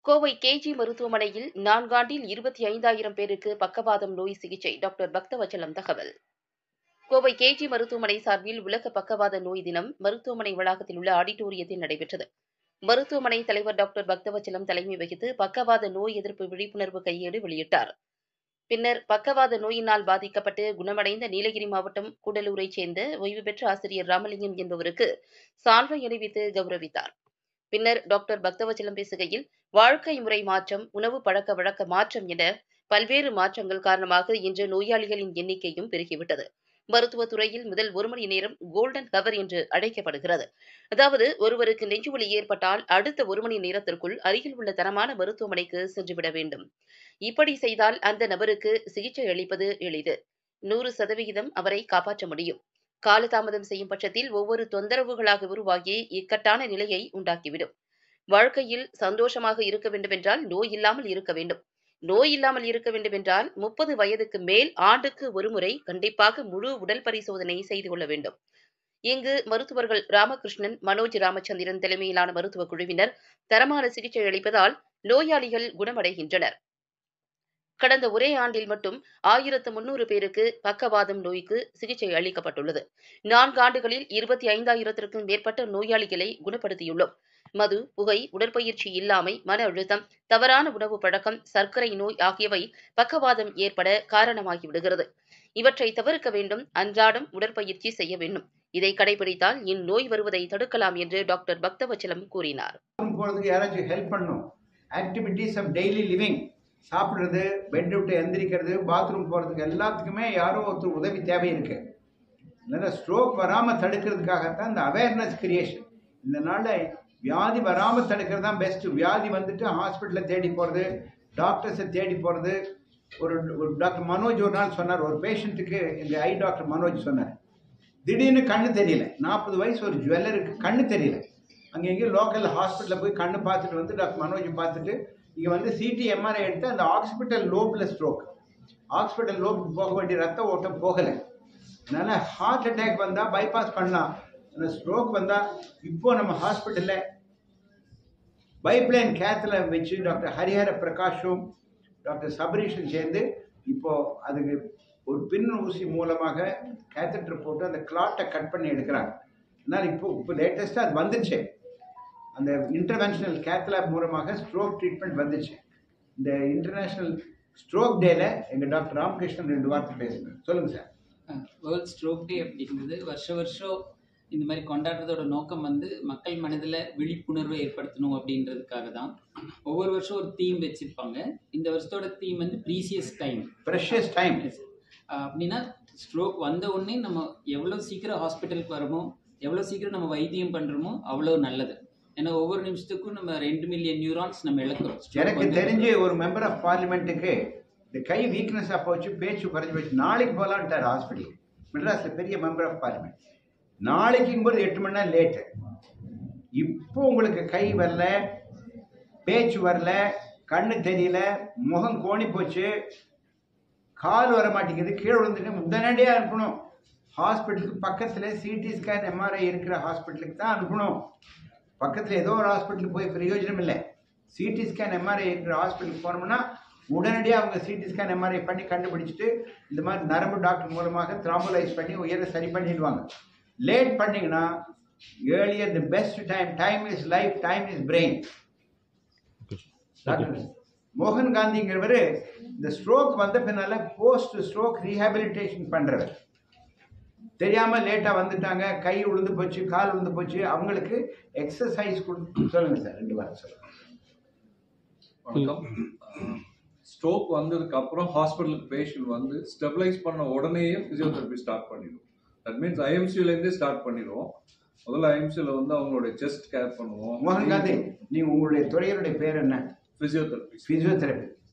Kovai KG மருத்துவமனையில் நான்காண்டில் இருபத்தி ஐந்தாயிரம் பேருக்கு பக்கவாதம் நோய் சிகிச்சை டாக்டர் பக்தவச்சலம் தகவல் கோவை கேஜி மருத்துவமனை சார்பில் உலக பக்கவாத நோய் தினம் மருத்துவமனை வளாகத்தில் உள்ள ஆடிட்டோரியத்தில் நடைபெற்றது மருத்துவமனை தலைவர் டாக்டர் பக்தவச்சலம் தலைமை வகித்து பக்கவாத நோய் எதிர்ப்பு விழிப்புணர்வு கையேடு வெளியிட்டார் பின்னர் பக்கவாத நோயினால் பாதிக்கப்பட்டு குணமடைந்த நீலகிரி மாவட்டம் கூடலூரைச் சேர்ந்த ஓய்வு பெற்ற ஆசிரியர் ராமலிங்கம் என்பவருக்கு சால்வை அணிவித்து கௌரவித்தார் பின்னர் டாக்டர் பக்தவச்சலம் பேசுகையில் வாழ்க்கை முறை மாற்றம் உணவு பழக்க வழக்க மாற்றம் என பல்வேறு மாற்றங்கள் காரணமாக இன்று நோயாளிகளின் எண்ணிக்கையும் பெருகிவிட்டது மருத்துவத் துறையில் முதல் ஒரு மணி நேரம் கோல்டன் ஹவர் என்று அழைக்கப்படுகிறது அதாவது ஒருவருக்கு நெஞ்சுவலி ஏற்பட்டால் அடுத்த ஒரு மணி நேரத்திற்குள் அருகில் உள்ள தரமான மருத்துவமனைக்கு சென்றுவிட வேண்டும் இப்படி செய்தால் அந்த நபருக்கு சிகிச்சை அளிப்பது எளிது நூறு சதவிகிதம் அவரை காப்பாற்ற முடியும் காலதாமதம் செய்யும் பட்சத்தில் ஒவ்வொரு தொந்தரவுகளாக உருவாகி இக்கட்டான நிலையை உண்டாக்கிவிடும் வாழ்க்கையில் சந்தோஷமாக இருக்க வேண்டுமென்றால் நோய் இல்லாமல் இருக்க வேண்டும் நோய் இல்லாமல் இருக்க வேண்டுமென்றால் முப்பது வயதுக்கு மேல் ஆண்டுக்கு ஒருமுறை கண்டிப்பாக முழு உடல் பரிசோதனை செய்து கொள்ள வேண்டும் இங்கு மருத்துவர்கள் ராமகிருஷ்ணன் மனோஜ் ராமச்சந்திரன் தலைமையிலான மருத்துவ குழுவினர் தரமான சிகிச்சை அளிப்பதால் நோயாளிகள் குணமடைகின்றனர் கடந்த ஒரே ஆண்டில் மட்டும் ஆயிரத்து முன்னூறு பேருக்கு பக்கவாதம் நோய்க்கு சிகிச்சை அளிக்கப்பட்டுள்ளது நான்கு ஆண்டுகளில் இருபத்தி ஐந்தாயிரத்திற்கும் மேற்பட்ட நோயாளிகளை குணப்படுத்தியுள்ளோம் மது புகை உடற்பயிற்சி இல்லாமை மன அழுத்தம் தவறான உணவு பழக்கம் சர்க்கரை நோய் ஆகியவை பக்கவாதம் ஏற்பட காரணமாகிவிடுகிறது இவற்றை தவிர்க்க வேண்டும் அன்றாடம் உடற்பயிற்சி செய்ய வேண்டும் இதை கடைபிடித்தால் இந்நோய் வருவதை தடுக்கலாம் என்று டாக்டர் பக்தவச்சலம் கூறினார் பாத்ரூம் போகிறதுக்கு யாராச்சும் ஹெல்ப் பண்ணும் ஆக்டிவிட்டீஸ் ஆஃப் டெய்லி லிவிங் சாப்பிட்றது பெட் விட்டு எந்திரிக்கிறது பாத்ரூம் போகிறதுக்கு எல்லாத்துக்குமே யாரோ ஒருத்தர் உதவி தேவை இருக்கு அதனால் ஸ்ட்ரோக் வராமல் தடுக்கிறதுக்காகத்தான் இந்த அவேர்னஸ் கிரியேஷன் இந்த நாளில் வியாதி வராமல் தடுக்கிறது தான் பெஸ்ட்டு வியாதி வந்துட்டு ஹாஸ்பிட்டலில் தேடி போகிறது டாக்டர்ஸை தேடி போகிறது ஒரு ஒரு டாக்டர் மனோஜ் ஒரு நாள் சொன்னார் ஒரு பேஷண்ட்டுக்கு எங்கள் ஐ டாக்டர் மனோஜ் சொன்னார் திடீர்னு கண்ணு தெரியல நாற்பது வயசு ஒரு ஜுவல்லருக்கு கண்ணு தெரியல அங்கே எங்கேயும் லோக்கல் ஹாஸ்பிட்டலில் போய் கண்ணு பார்த்துட்டு வந்து டாக்டர் மனோஜ் பார்த்துட்டு இங்கே வந்து சிடி எம்ஆர்ஐ எடுத்து அந்த ஹாஸ்பிட்டல் லோப்பில் ஸ்ட்ரோக் ஹாஸ்பிட்டல் லோப்புக்கு போக வேண்டிய ரத்த ஓட்டம் போகலை அதனால் ஹார்ட் அட்டாக் வந்தால் பைபாஸ் பண்ணலாம் ஆனால் ஸ்ட்ரோக் வந்தால் இப்போ நம்ம ஹாஸ்பிட்டலில் பைப்லைன் கேத்தில் வச்சு டாக்டர் ஹரிஹர பிரகாஷும் டாக்டர் சபரீஷும் சேர்ந்து இப்போ அதுக்கு ஒரு பின் ஊசி மூலமாக கேத்தட்டர் போட்டு அந்த கிளாட்டை கட் பண்ணி எடுக்கிறாங்க அதனால் இப்போ இப்போ லேட்டஸ்ட்டாக அது வந்துச்சு அந்த இன்டர்வென்ஷனல் கேத்லாப் மூலமாக ஸ்ட்ரோக் ட்ரீட்மெண்ட் வந்துச்சு இந்த இன்டர்நேஷ்னல் ஸ்ட்ரோக் டேல எங்கள் டாக்டர் ராமகிருஷ்ணன் ரெண்டு வார்த்தை பேசுகிறேன் சொல்லுங்கள் சார் வேர்ல்ட் ஸ்ட்ரோக் டே அப்படிங்கிறது வருஷ வருஷம் இந்த மாதிரி கொண்டாடுறதோட நோக்கம் வந்து மக்கள் மனதில் விழிப்புணர்வை ஏற்படுத்தணும் அப்படின்றதுக்காக தான் ஒவ்வொரு வருஷம் ஒரு தீம் வச்சுருப்பாங்க இந்த வருஷத்தோட தீம் வந்து ப்ரீசியஸ் டைம் ப்ரெஷியஸ் டைம் அப்படின்னா ஸ்ட்ரோக் வந்த உடனே நம்ம எவ்வளோ சீக்கிரம் ஹாஸ்பிட்டலுக்கு வரமோ எவ்வளோ சீக்கிரம் நம்ம வைத்தியம் பண்ணுறோமோ அவ்வளோ நல்லது ஏன்னா ஒவ்வொரு நிமிஷத்துக்கும் நம்ம ரெண்டு மில்லியன் நியூரான்ஸ் நம்ம இழக்கிறோம் Stroke எனக்கு வந்து- தெரிஞ்சு ஒரு மெம்பர் ஆஃப் பார்லிமெண்ட்டுக்கு இந்த கை வீக்னஸாக போச்சு பேச்சு குறைஞ்சி போச்சு நாளைக்கு போகலான்ட்டார் ஹாஸ்பிட்டல் மெட்ராஸில் பெரிய மெம்பர் ஆஃப் பார்லிமெண்ட் நாளைக்குங்கும்போது எட்டு மணி நேரம் லேட்டு இப்போ உங்களுக்கு கை வரல பேச்சு வரல கண்ணு தெரியல முகம் கோணி போச்சு கால் வர மாட்டேங்குது கீழே விழுந்துட்டு உடனடியாக அனுப்பணும் ஹாஸ்பிட்டலுக்கு பக்கத்தில் சிடி ஸ்கேன் எம்ஆர்ஐ இருக்கிற ஹாஸ்பிட்டலுக்கு தான் அனுப்பணும் பக்கத்தில் ஏதோ ஒரு ஹாஸ்பிட்டலுக்கு போய் பிரயோஜனம் இல்லை சிடி ஸ்கேன் எம்ஆர்ஐ இருக்கிற ஹாஸ்பிட்டலுக்கு போனோம்னா உடனடியாக அவங்க சிடி ஸ்கேன் எம்ஆர்ஐ பண்ணி கண்டுபிடிச்சிட்டு இந்த மாதிரி நரம்பு டாக்டர் மூலமாக த்ராம்பலைஸ் பண்ணி உயர சரி பண்ணிடுவாங்க லேட் பண்ணிங்கன்னா earlier the best time time is life time is brain doctor மோகன் காந்திங்கிறவர் இந்த ஸ்ட்ரோக் வந்த பின்னால போஸ்ட் ஸ்ட்ரோக் ரீஹாபிலிட்டேஷன் பண்றவர் தெரியாம லேட்டா வந்துட்டாங்க கை உளுந்து போச்சு கால் உளுந்து போச்சு அவங்களுக்கு எக்ஸசைஸ் கொடுத்து சொல்லுங்க சார் ரெண்டு வாரம் சொல்லுங்க வணக்கம் ஸ்ட்ரோக் வந்ததுக்கு அப்புறம் ஹாஸ்பிட்டலுக்கு பேஷண்ட் வந்து ஸ்டெபிலைஸ் பண்ண உடனேயே ஃபிசியோதெரப்பி ஸ்டார்ட் பண்ணிடுவோம் தட் மீன்ஸ் ஐஎம்சியூலேருந்தே ஸ்டார்ட் பண்ணிடுவோம் முதல்ல ஐஎம்சியில் வந்து அவங்களோட செஸ்ட் கேர் பண்ணுவோம் மோகன் காந்தி நீ உங்களுடைய துறையினுடைய பேர் என்ன ஃபிசியோதெரப்பி பிசியோதெரபி